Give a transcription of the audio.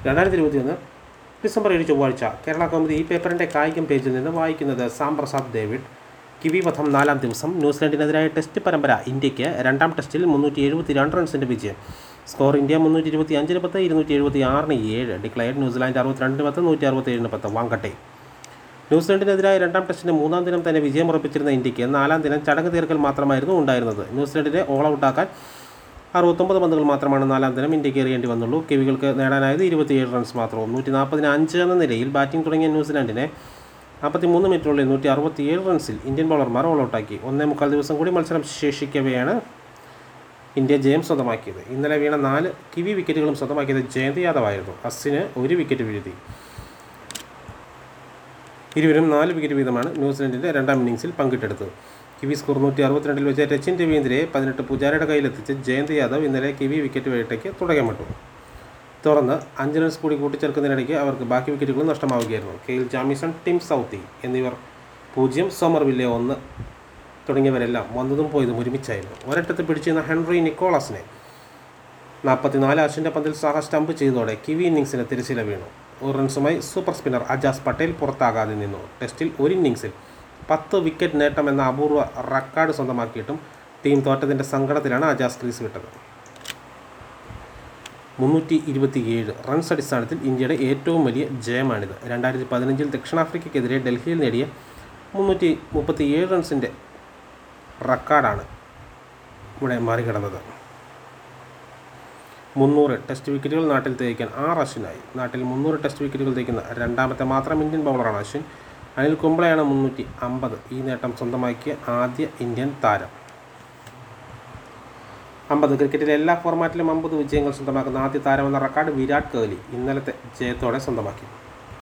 രണ്ടായിരത്തി ഇരുപത്തി ഒന്ന് ഡിസംബർ ഏഴ് ചൊവ്വാഴ്ച കേരള കൗമുദി ഈ പേപ്പറിൻ്റെ കായികം പേജിൽ നിന്ന് വായിക്കുന്നത് സാം പ്രസാദ് ഡേവിഡ് കിവി വധം നാലാം ദിവസം ന്യൂസിലൻഡിനെതിരായ ടെസ്റ്റ് പരമ്പര ഇന്ത്യക്ക് രണ്ടാം ടെസ്റ്റിൽ മുന്നൂറ്റി എഴുപത്തി രണ്ട് റൺസിൻ്റെ വിജയം സ്കോർ ഇന്ത്യ മുന്നൂറ്റി ഇരുപത്തി അഞ്ചിന് പത്ത് ഇരുന്നൂറ്റി എഴുപത്തി ആറിന് ഏഴ് ഡിക്ലയർഡ് ന്യൂസിലാൻഡ് അറുപത്തിരണ്ടിന് പത്ത് നൂറ്റി അറുപത്തി ഏഴിന് പത്ത് വാങ്കട്ടെ ന്യൂസിലൻഡിനെതിരായ രണ്ടാം ടെസ്റ്റിന്റെ മൂന്നാം ദിനം തന്നെ വിജയം ഉറപ്പിച്ചിരുന്ന ഇന്ത്യക്ക് നാലാം ദിനം ചടങ്ങ് തീർക്കൽ മാത്രമായിരുന്നു ഉണ്ടായിരുന്നത് ന്യൂസിലൻഡിനെ ഓൾ ഔട്ടാക്കാൻ അറുപത്തൊമ്പത് പന്തുകൾ മാത്രമാണ് നാലാം ദിനം ഇന്ത്യക്ക് എറിയേണ്ടി വന്നുള്ളൂ കിവികൾക്ക് നേടാനായത് ഇരുപത്തിയേഴ് റൺസ് മാത്രവും നൂറ്റി നാൽപ്പതിന് അഞ്ച് എന്ന നിലയിൽ ബാറ്റിംഗ് തുടങ്ങിയ ന്യൂസിലാൻഡിനെ നാൽപ്പത്തിമൂന്ന് മിനിറ്റിനുള്ളിൽ നൂറ്റി അറുപത്തിയേഴ് റൺസിൽ ഇന്ത്യൻ ബൗളർമാർ ഓൾ ഔട്ടാക്കി ഒന്നേ മുക്കാൽ ദിവസം കൂടി മത്സരം ശേഷിക്കവെയാണ് ഇന്ത്യ ജയം സ്വന്തമാക്കിയത് ഇന്നലെ വീണ നാല് കിവി വിക്കറ്റുകളും സ്വന്തമാക്കിയത് ജയന്ത് യാദവായിരുന്നു അസിന് ഒരു വിക്കറ്റ് വീഴ്ത്തി ഇരുവരും നാല് വിക്കറ്റ് വീതമാണ് ന്യൂസിലൻഡിൻ്റെ രണ്ടാം ഇന്നിംഗ്സിൽ പങ്കിട്ടെടുത്തത് കിവി സ്കോർ നൂറ്റി അറുപത്തിരണ്ടിൽ വെച്ച് രച്ചിൻ രവീന്ദ്രയെ പതിനെട്ട് പുജാരയുടെ കയ്യിലെത്തിച്ച് ജയന്ത് യാദവ് ഇന്നലെ കിവി വിക്കറ്റ് വേട്ടയ്ക്ക് തുടക്കമിട്ടു തുറന്ന് അഞ്ച് റൺസ് കൂടി കൂട്ടിച്ചേർക്കുന്നതിനിടയ്ക്ക് അവർക്ക് ബാക്കി വിക്കറ്റുകളും നഷ്ടമാവുകയായിരുന്നു കെയിൽ ജാമിസൺ ടിം സൗത്തി എന്നിവർ പൂജ്യം സോമർവില്ലെ ഒന്ന് തുടങ്ങിയവരെല്ലാം വന്നതും പോയതും ഒരുമിച്ചായിരുന്നു ഒരറ്റത്ത് പിടിച്ചിരുന്ന ഹെൻറി നിക്കോളസിനെ നാൽപ്പത്തിനാല് അശ്വിൻ്റെ പന്തിൽ സാഹ സ്റ്റംപ് ചെയ്തതോടെ കിവി ഇന്നിംഗ്സിന് തിരശ്ശീല വീണു ഒരു റൺസുമായി സൂപ്പർ സ്പിന്നർ അജാസ് പട്ടേൽ പുറത്താകാതെ നിന്നു ടെസ്റ്റിൽ ഒരു ഇന്നിംഗ്സിൽ പത്ത് വിക്കറ്റ് നേട്ടം എന്ന അപൂർവ റെക്കോർഡ് സ്വന്തമാക്കിയിട്ടും ടീം തോറ്റതിൻ്റെ സങ്കടത്തിലാണ് അജാസ് ക്രീസ് വിട്ടത് മുന്നൂറ്റി ഇരുപത്തിയേഴ് റൺസ് അടിസ്ഥാനത്തിൽ ഇന്ത്യയുടെ ഏറ്റവും വലിയ ജയമാണിത് രണ്ടായിരത്തി പതിനഞ്ചിൽ ദക്ഷിണാഫ്രിക്കയ്ക്കെതിരെ ഡൽഹിയിൽ നേടിയ മുന്നൂറ്റി മുപ്പത്തിയേഴ് റൺസിൻ്റെ റെക്കോർഡാണ് ഇവിടെ മറികടന്നത് മുന്നൂറ് ടെസ്റ്റ് വിക്കറ്റുകൾ നാട്ടിൽ തേക്കാൻ ആറ് അശ്വിനായി നാട്ടിൽ മുന്നൂറ് ടെസ്റ്റ് വിക്കറ്റുകൾ തേക്കുന്ന രണ്ടാമത്തെ മാത്രം ഇന്ത്യൻ ബൗളറാണ് അശ്വിൻ അനിൽ കുംബ്ലയാണ് മുന്നൂറ്റി അമ്പത് ഈ നേട്ടം സ്വന്തമാക്കിയ ആദ്യ ഇന്ത്യൻ താരം അമ്പത് ക്രിക്കറ്റിലെ എല്ലാ ഫോർമാറ്റിലും അമ്പത് വിജയങ്ങൾ സ്വന്തമാക്കുന്ന ആദ്യ താരമെന്ന റെക്കോർഡ് വിരാട് കോഹ്ലി ഇന്നലത്തെ ജയത്തോടെ സ്വന്തമാക്കി